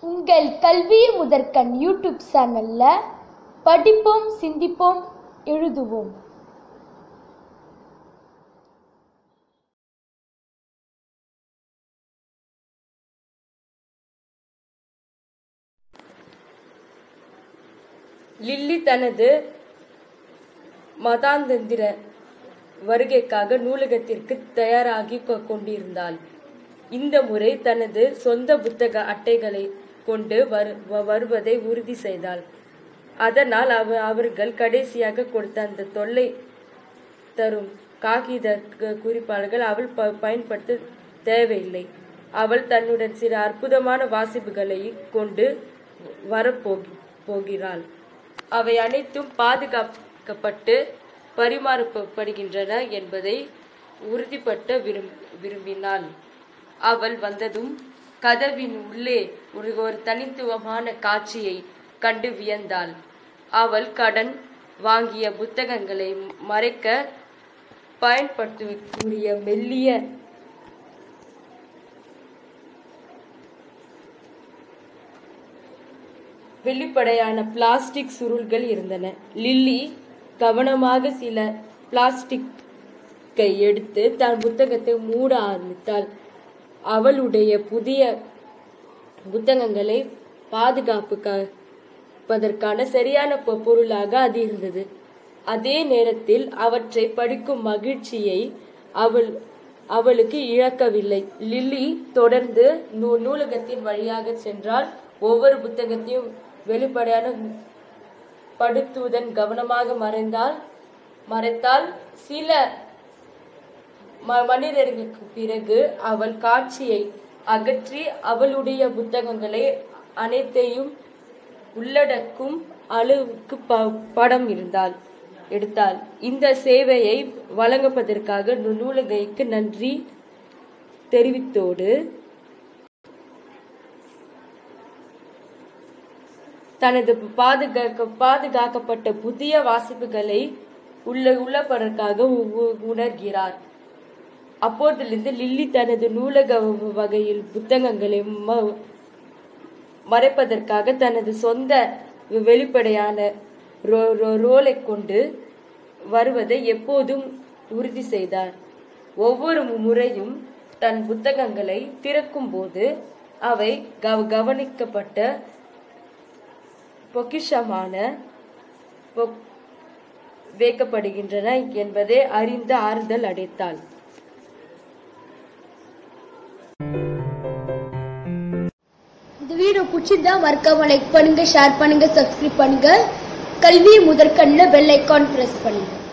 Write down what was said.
உங்கள் கல்வி முதற்கண் யூடியூப் சேனல்ல படிப்போம் சிந்திப்போம் எழுதுவோம் லில்லி தனது மதாந்தந்திர வருகைக்காக நூலகத்திற்கு தயாராகி கொ- கொண்டிருந்தாள் இந்த முறை தனது சொந்த புத்தக அட்டைகளை கொண்டு வரு- வ- வருவதை உறுதி செய்தாள் அதனால் அவ அவர்கள் கடைசியாக கொடுத்த அந்த தொல்லை தரும் காகித க- குறிப்பாளர்கள் அவள் ப- பயன்படுத்த தேவையில்லை அவள் தன்னுடன் சில அற்புதமான வாசிப்புகளை கொண்டு வரப்போகி போகிறாள் அவை அனைத்தும் பாதுகாக்கப்பட்டு பரிமாறப்படுகின்றன என்பதை உறுதிப்பட்ட விரும் விரும்பினாள் அவள் வந்ததும் கதவின் உள்ளே ஒரு ஒரு தனித்துவமான காட்சியை கண்டு வியந்தாள் அவள் கடன் வாங்கிய புத்தகங்களை மறைக்க பயன்படுத்தக்கூடிய மெல்லிய வெளிப்படையான பிளாஸ்டிக் சுருள்கள் இருந்தன லில்லி கவனமாக சில பிளாஸ்டிக்கை எடுத்து தன் புத்தகத்தை மூட ஆரம்பித்தாள் அவளுடைய புதிய புத்தகங்களை பாதுகாப்புக்கான சரியான பொ- பொருளாக அது இருந்தது அதே நேரத்தில் அவற்றை படிக்கும் மகிழ்ச்சியை அவள் அவளுக்கு இழக்கவில்லை லில்லி தொடர்ந்து நூ- நூலகத்தின் வழியாக சென்றால் ஒவ்வொரு புத்தகத்தையும் வெளிப்படையான படுத்துவதன் கவனமாக மறைந்தால் மறைத்தால் சில ம- மனிதர்களுக்கு பிறகு அவள் காட்சியை அகற்றி அவளுடைய புத்தகங்களை அனைத்தையும் உள்ளடக்கும் அளவுக்கு ப- படம் இருந்தாள் எடுத்தாள் இந்த சேவையை வழங்குவதற்காக நூ- நூலகைக்கு நன்றி தெரிவித்தோடு தனது பாதுகாக்க பாதுகாக்கப்பட்ட புதிய வாசிப்புகளை உள்ள உள்ளப்பதற்காக உ- உ- உணர்கிறார் அப்போதிலிருந்து லில்லி தனது நூலக வ- வகையில் புத்தகங்களை ம- மறைப்பதற்காக தனது சொந்த வெளிப்படையான ரோ- ரோ- ரோலை கொண்டு வருவதை எப்போதும் உறுதி செய்தார் ஒவ்வொரு முறையும் தன் புத்தகங்களை திறக்கும் போது அவை கவ- கவனிக்கப்பட்ட பொக்கிஷமான பொ- வைக்கப்படுகின்றன என்பதை அறிந்து ஆறுதல் அடைத்தாள் இந்த வீடியோ பிடிச்சிருந்தா மறக்காம லைக் பண்ணுங்க ஷேர் பண்ணுங்க சப்ஸ்கிரைப் பண்ணுங்க கல்வி முதற்கண்ணில் பெல் ஐக்கான் பிரஸ் பண்ணுங்க